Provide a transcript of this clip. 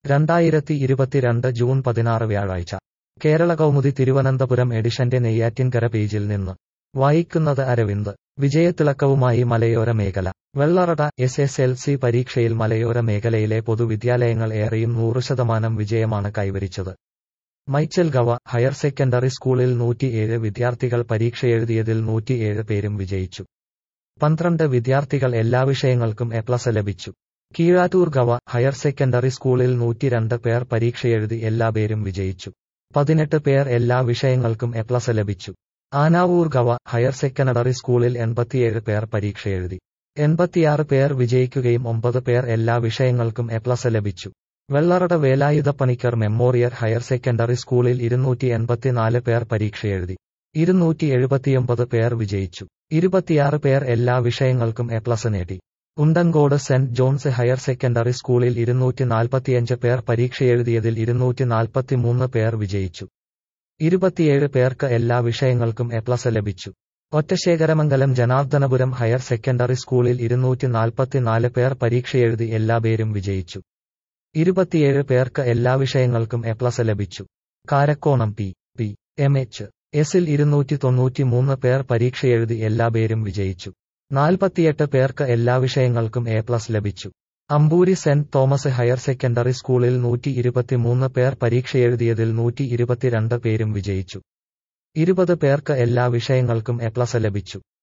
രണ്ടായിരത്തി ഇരുപത്തിരണ്ട് ജൂൺ പതിനാറ് വ്യാഴാഴ്ച കേരള കൗമുദി തിരുവനന്തപുരം എഡിഷന്റെ നെയ്യാറ്റിൻകര പേജിൽ നിന്ന് വായിക്കുന്നത് അരവിന്ദ് വിജയത്തിളക്കവുമായി മലയോര മേഖല Vellarada S S L C പരീക്ഷയിൽ മലയോര മേഖലയിലെ പൊതുവിദ്യാലയങ്ങൾ ഏറെയും നൂറ് ശതമാനം വിജയമാണ് കൈവരിച്ചത് മൈച്ചൽ ഗവ ഹയർ സെക്കൻഡറി സ്കൂളിൽ നൂറ്റിയേഴ് വിദ്യാർത്ഥികൾ പരീക്ഷയെഴുതിയതിൽ നൂറ്റിയേഴ് പേരും വിജയിച്ചു പന്ത്രണ്ട് വിദ്യാർത്ഥികൾ എല്ലാ വിഷയങ്ങൾക്കും എ പ്ലസ് ലഭിച്ചു കീഴാറ്റൂർ ഗവ ഹയർ സെക്കൻഡറി സ്കൂളിൽ നൂറ്റിരണ്ട് പേർ പരീക്ഷയെഴുതി എല്ലാ പേരും വിജയിച്ചു പതിനെട്ട് പേർ എല്ലാ വിഷയങ്ങൾക്കും എ പ്ലസ് ലഭിച്ചു ആനാവൂർ ഗവ ഹയർ സെക്കൻഡറി സ്കൂളിൽ എൺപത്തിയേഴ് പേർ പരീക്ഷയെഴുതി എൺപത്തിയാറ് പേർ വിജയിക്കുകയും ഒമ്പത് പേർ എല്ലാ വിഷയങ്ങൾക്കും എ പ്ലസ് ലഭിച്ചു Vellarada Velayudhappanicker memorial higher secondary സ്കൂളിൽ ഇരുന്നൂറ്റി എൺപത്തിനാല് പേർ പരീക്ഷയെഴുതി ഇരുന്നൂറ്റി എഴുപത്തിയൊമ്പത് പേർ വിജയിച്ചു ഇരുപത്തിയാറ് പേർ എല്ലാ വിഷയങ്ങൾക്കും എ പ്ലസ് നേടി Undankode Saint John's higher secondary സ്കൂളിൽ ഇരുന്നൂറ്റി നാൽപ്പത്തിയഞ്ച് പേർ പരീക്ഷയെഴുതിയതിൽ ഇരുന്നൂറ്റി നാൽപ്പത്തിമൂന്ന് പേർ വിജയിച്ചു ഇരുപത്തിയേഴ് പേർക്ക് എല്ലാ വിഷയങ്ങൾക്കും എ പ്ലസ് ലഭിച്ചു ഒറ്റശേഖരമംഗലം ജനാർദ്ദനപുരം ഹയർ സെക്കൻഡറി സ്കൂളിൽ ഇരുന്നൂറ്റി നാൽപ്പത്തിനാല് പേർ പരീക്ഷയെഴുതി എല്ലാ പേരും വിജയിച്ചു ഇരുപത്തിയേഴ് പേർക്ക് എല്ലാ വിഷയങ്ങൾക്കും എ പ്ലസ് ലഭിച്ചു Karakonam P P M H എസിൽ ഇരുന്നൂറ്റി തൊണ്ണൂറ്റിമൂന്ന് പേർ പരീക്ഷയെഴുതി എല്ലാ പേരും വിജയിച്ചു നാൽപ്പത്തിയെട്ട് പേർക്ക് എല്ലാ വിഷയങ്ങൾക്കും എ പ്ലസ് ലഭിച്ചു Amboori Saint Thomas higher secondary സ്കൂളിൽ നൂറ്റി ഇരുപത്തിമൂന്ന് പേർ പരീക്ഷയെഴുതിയതിൽ നൂറ്റി ഇരുപത്തിരണ്ട് പേരും വിജയിച്ചു ഇരുപത് പേർക്ക് എല്ലാ വിഷയങ്ങൾക്കും എ പ്ലസ് ലഭിച്ചു